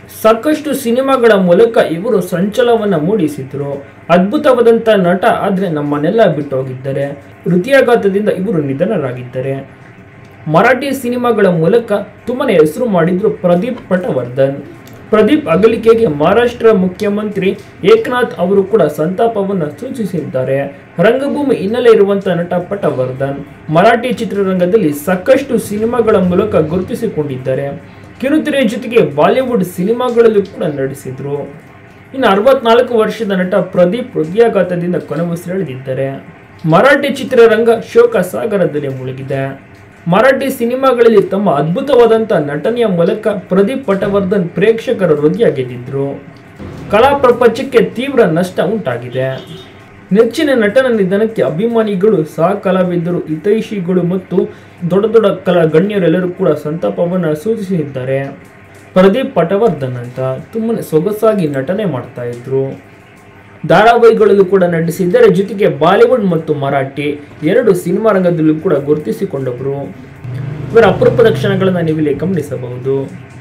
ಸಾಕಷ್ಟು ಸಿನಿಮಾಗಳ ಮೂಲಕ ಇವರು ಸಂಚಲನವನ್ನ ಮೂಡಿಸಿದ್ರು ಅದ್ಭುತವಾದಂಥ ನಟ ಆದರೆ ನಮ್ಮನ್ನೆಲ್ಲ ಬಿಟ್ಟು ಹೋಗಿದ್ದಾರೆ ಹೃದಯಾಘಾತದಿಂದ ಇವರು ನಿಧನರಾಗಿದ್ದಾರೆ ಮರಾಠಿ ಸಿನಿಮಾಗಳ ಮೂಲಕ ತುಂಬಾನೇ ಹೆಸರು ಮಾಡಿದ್ರು ಪ್ರದೀಪ್ ಪಟವರ್ಧನ್ ಪ್ರದೀಪ್ ಅಗಲಿಕೆಗೆ ಮಹಾರಾಷ್ಟ್ರ ಮುಖ್ಯಮಂತ್ರಿ ಏಕನಾಥ್ ಅವರು ಕೂಡ ಸಂತಾಪವನ್ನು ಸೂಚಿಸಿದ್ದಾರೆ ರಂಗಭೂಮಿ ಹಿನ್ನೆಲೆ ಇರುವಂತಹ ನಟ ಪಟವರ್ಧನ್ ಮರಾಠಿ ಚಿತ್ರರಂಗದಲ್ಲಿ ಸಾಕಷ್ಟು ಸಿನಿಮಾಗಳ ಮೂಲಕ ಗುರುತಿಸಿಕೊಂಡಿದ್ದಾರೆ ಕಿರುತೆರೆಯ ಜೊತೆಗೆ ಬಾಲಿವುಡ್ ಸಿನಿಮಾಗಳಲ್ಲೂ ಕೂಡ ನಟಿಸಿದ್ರು ಇನ್ನು ಅರವತ್ನಾಲ್ಕು ವರ್ಷದ ನಟ ಪ್ರದೀಪ್ ಹೃದಯಾಘಾತದಿಂದ ಕೊನೆಯುಸಿರೆಳೆದಿದ್ದಾರೆ ಮರಾಠಿ ಚಿತ್ರರಂಗ ಶೋಕ ಸಾಗರದಲ್ಲಿ ಮುಳುಗಿದೆ ಮರಾಠಿ ಸಿನಿಮಾಗಳಲ್ಲಿ ತಮ್ಮ ಅದ್ಭುತವಾದಂಥ ನಟನೆಯ ಮೂಲಕ ಪ್ರದೀಪ್ ಪಟವರ್ಧನ್ ಪ್ರೇಕ್ಷಕರ ಹೃದಯ ಗೆದ್ದಿದ್ರು ಕಲಾ ಪ್ರಪಂಚಕ್ಕೆ ತೀವ್ರ ನಷ್ಟ ಉಂಟಾಗಿದೆ ನೆಚ್ಚಿನ ನಟನ ನಿಧನಕ್ಕೆ ಅಭಿಮಾನಿಗಳು ಸಹ ಕಲಾವಿದರು ಹಿತೈಷಿಗಳು ಮತ್ತು ದೊಡ್ಡ ದೊಡ್ಡ ಕಲಾ ಗಣ್ಯರೆಲ್ಲರೂ ಕೂಡ ಸಂತಾಪವನ್ನು ಸೂಚಿಸಿದ್ದಾರೆ ಪ್ರದೀಪ್ ಪಟವರ್ಧನ್ ಅಂತ ತುಂಬನೇ ಸೊಗಸಾಗಿ ನಟನೆ ಮಾಡ್ತಾ ಇದ್ರು ಧಾರಾವಾಹಿಗಳಲ್ಲೂ ಕೂಡ ನಟಿಸಿದ್ದರ ಜೊತೆಗೆ ಬಾಲಿವುಡ್ ಮತ್ತು ಮರಾಠಿ ಎರಡು ಸಿನಿಮಾ ರಂಗದಲ್ಲೂ ಕೂಡ ಗುರುತಿಸಿಕೊಂಡವರು ಇವರ ಅಪರೂಪದ ಕ್ಷಣಗಳನ್ನು ನೀವಿಲ್ಲಿ ಗಮನಿಸಬಹುದು